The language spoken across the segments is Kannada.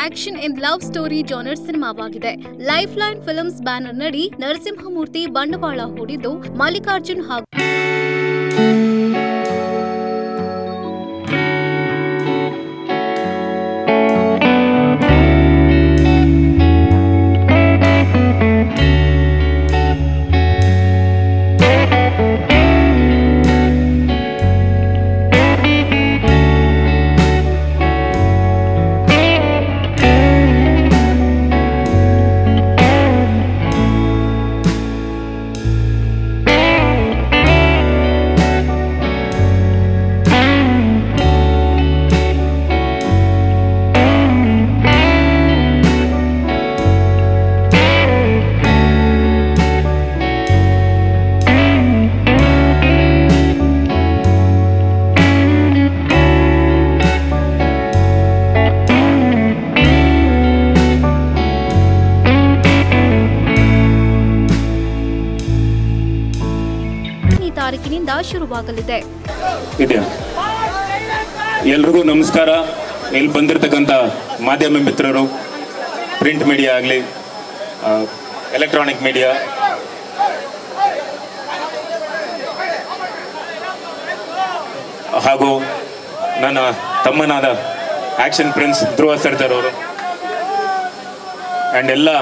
action and love story genre ಸಿನಿಮಾವಾಗಿದೆ ಲೈಫ್ ಲೈನ್ ಫಿಲ್ಮ್ಸ್ ಬ್ಯಾನರ್ ನಡಿ ನರಸಿಂಹಮೂರ್ತಿ ಬಂಡವಾಳ ಹೂಡಿದ್ದು ಮಲ್ಲಿಕಾರ್ಜುನ್ ಹಾಗೂ ಈ ತಾರೀಕಿನಿಂದ ಶುರುವಾಗಲಿದೆ ಇದೆಯಾ ಎಲ್ರಿಗೂ ನಮಸ್ಕಾರ ಇಲ್ಲಿ ಬಂದಿರತಕ್ಕಂಥ ಮಾಧ್ಯಮ ಮಿತ್ರರು ಪ್ರಿಂಟ್ ಮೀಡಿಯಾ ಆಗಲಿ ಎಲೆಕ್ಟ್ರಾನಿಕ್ ಮೀಡಿಯಾ ಹಾಗೂ ನನ್ನ ತಮ್ಮನಾದ ಆಕ್ಷನ್ ಪ್ರಿನ್ಸ್ ಧ್ರುವ ಸರ್ದಾರ್ ಅವರು ಆ್ಯಂಡ್ ಎಲ್ಲ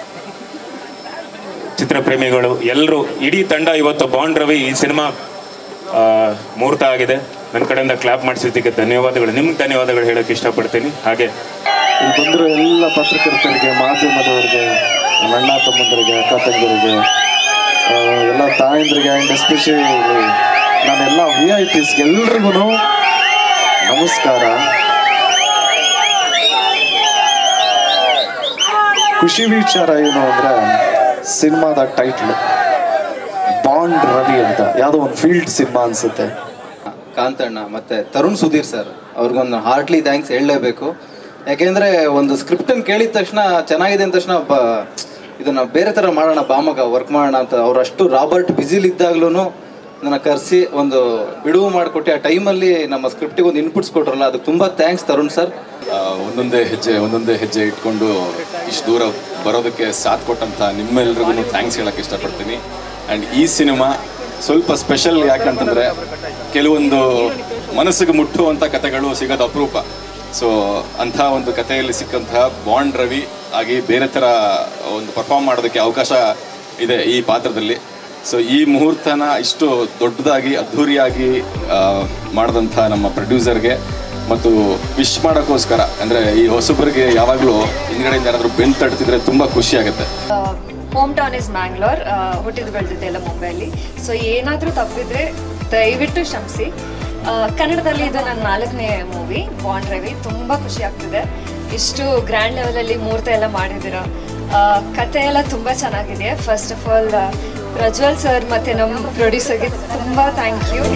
ಚಿತ್ರಪ್ರೇಮಿಗಳು ಎಲ್ಲರೂ ಇಡೀ ತಂಡ ಇವತ್ತು ಬಾಂಡ್ ರವಿ ಈ ಸಿನಿಮಾ ಆ, ಮುಹೂರ್ತ ಆಗಿದೆ ನನ್ನ ಕಡೆಯಿಂದ ಕ್ಲಾಪ್ ಮಾಡಿಸಿದ್ದಕ್ಕೆ ಧನ್ಯವಾದಗಳು ನಿಮ್ಗೆ ಧನ್ಯವಾದಗಳು ಹೇಳಕ್ಕೆ ಇಷ್ಟಪಡ್ತೀನಿ ಹಾಗೆ ಇಲ್ಲಿ ಬಂದಿರೋ ಎಲ್ಲ ಪತ್ರಕರ್ತರಿಗೆ ಮಾಧ್ಯಮದವರಿಗೆ ನನ್ನ ಅಣ್ಣ ತಮ್ಮಂದರಿಗೆ ಅಕ್ಕ ತಂಗಿಯರಿಗೆ ಆ, ಎಲ್ಲ ತಾಯಂದ್ರಿಗೆ ಆ್ಯಂಡ್ ಎಸ್ಪೆಷಲಿ ನಾನೆಲ್ಲ ವಿ ಐ ಪಿಸ್ಗೆ ಎಲ್ರಿಗೂ ನಮಸ್ಕಾರ ಖುಷಿ ವಿಚಾರ ಏನು ಅಂದ್ರೆ ಸಿನಿಮಾದ ಟೈಟ್ಲ್ ಬಾಂಡ್ ರವಿ ಅಂತ ಯಾವುದೋ ಒಂದು ಫೀಲ್ಡ್ ಸಿನಿಮಾ ಅನ್ಸುತ್ತೆ ಕಾಂತಣ್ಣ ಮತ್ತೆ ತರುಣ್ ಸುಧೀರ್ ಸರ್ ಅವ್ರಿಗೊಂದು ಹಾರ್ಟ್ಲಿ ಥ್ಯಾಂಕ್ಸ್ ಹೇಳಲೇಬೇಕು ಯಾಕೆಂದ್ರೆ ಒಂದು ಸ್ಕ್ರಿಪ್ಟ್ ಕೇಳಿದ ತಕ್ಷಣ ಚೆನ್ನಾಗಿದೆ ಅಂದ ತಕ್ಷಣ ಬ ಇದನ್ನ ಬೇರೆ ತರ ಮಾಡೋಣ ಬಾಮಗ ವರ್ಕ್ ಮಾಡೋಣ ಅಂತ ಅವ್ರು ಅಷ್ಟು ರಾಬರ್ಟ್ ಬ್ಯುಸಿಲಿ ಇದ್ದಾಗ್ಲೂ ನನ್ನ ಕರೆಸಿ ಒಂದು ಬಿಡುವು ಮಾಡಿಕೊಟ್ಟು ಆ ಟೈಮಲ್ಲಿ ನಮ್ಮ ಸ್ಕ್ರಿಪ್ಟಿಗೆ ಒಂದು ಇನ್ಪುಟ್ಸ್ ಕೊಟ್ರಲ್ಲ ಅದಕ್ಕೆ ತುಂಬಾ ಥ್ಯಾಂಕ್ಸ್ ತರುಣ್ ಸರ್ ಆ, ಒಂದೊಂದೇ ಹೆಜ್ಜೆ ಒಂದೊಂದೇ ಹೆಜ್ಜೆ ಇಟ್ಕೊಂಡು ಇಷ್ಟು ದೂರ ಬರೋದಕ್ಕೆ ಸಾಥ್ ಕೊಟ್ಟಂತ ನಿಮ್ಮೆಲ್ರಿಗೂ ಥ್ಯಾಂಕ್ಸ್ ಹೇಳಕ್ ಇಷ್ಟಪಡ್ತೀನಿ ಆ್ಯಂಡ್ ಈ ಸಿನಿಮಾ ಸ್ವಲ್ಪ ಸ್ಪೆಷಲ್ ಯಾಕಂತಂದ್ರೆ ಕೆಲವೊಂದು ಮನಸ್ಸಿಗೆ ಮುಟ್ಟುವಂಥ ಕಥೆಗಳು ಸಿಗೋದು ಅಪರೂಪ ಸೊ ಅಂಥ ಒಂದು ಕಥೆಯಲ್ಲಿ ಸಿಕ್ಕಂತಹ ಬಾಂಡ್ ರವಿ ಆಗಿ ಬೇರೆ ಥರ ಒಂದು ಪರ್ಫಾರ್ಮ್ ಮಾಡೋದಕ್ಕೆ ಅವಕಾಶ ಇದೆ ಈ ಪಾತ್ರದಲ್ಲಿ ಸೊ ಈ ಮುಹೂರ್ತನ ಇಷ್ಟು ದೊಡ್ಡದಾಗಿ ಅದ್ಧೂರಿಯಾಗಿ ಆ, ಮಾಡಿದಂಥ ನಮ್ಮ ಪ್ರೊಡ್ಯೂಸರ್ಗೆ ಮತ್ತು ವಿಶ್ ಮಾಡೋಕ್ಕೋಸ್ಕರ ಅಂದರೆ ಈ ಹೊಸಬರಿಗೆ ಯಾವಾಗಲೂ ಹಿಂದ್ಗಡೆಯಿಂದ ಯಾರಾದರೂ ಬೆನ್ ತಡ್ತಿದ್ರೆ ತುಂಬ ಖುಷಿ ಆಗುತ್ತೆ ಹೋಮ್ ಟೌನ್ ಇಸ್ ಮ್ಯಾಂಗ್ಳೂರ್ ಹುಟ್ಟಿದ್ದು ಬೆಳೆದಿದ್ದೆ ಎಲ್ಲ ಮುಂಬೈಲಿ ಸೊ ಏನಾದರೂ ತಪ್ಪಿದ್ರೆ ದಯವಿಟ್ಟು ಕ್ಷಮಿಸಿ ಆ, ಕನ್ನಡದಲ್ಲಿ ಇದು ನನ್ನ ನಾಲ್ಕನೇ ಮೂವಿ ಬಾಂಡ್ ರವಿ ತುಂಬ ಖುಷಿ ಆಗ್ತಿದೆ ಇಷ್ಟು ಗ್ರ್ಯಾಂಡ್ ಲೆವೆಲಲ್ಲಿ ಮುಹೂರ್ತ ಎಲ್ಲ ಮಾಡಿದ್ದೀರಾ ಆ, ಕತೆ ಎಲ್ಲ ತುಂಬ ಚೆನ್ನಾಗಿದೆ first of all Prajwal sir ಮತ್ತು ನಮ್ಮ ಪ್ರೊಡ್ಯೂಸರ್ಗೆ ತುಂಬ ಥ್ಯಾಂಕ್ ಯು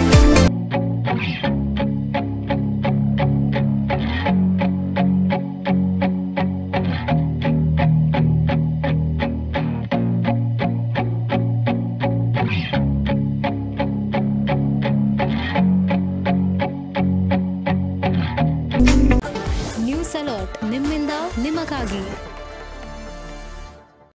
ನ್ಯೂಸ್ ಅಲರ್ಟ್ ನಿಮ್ಮಿಂದ ನಿಮಗಾಗಿ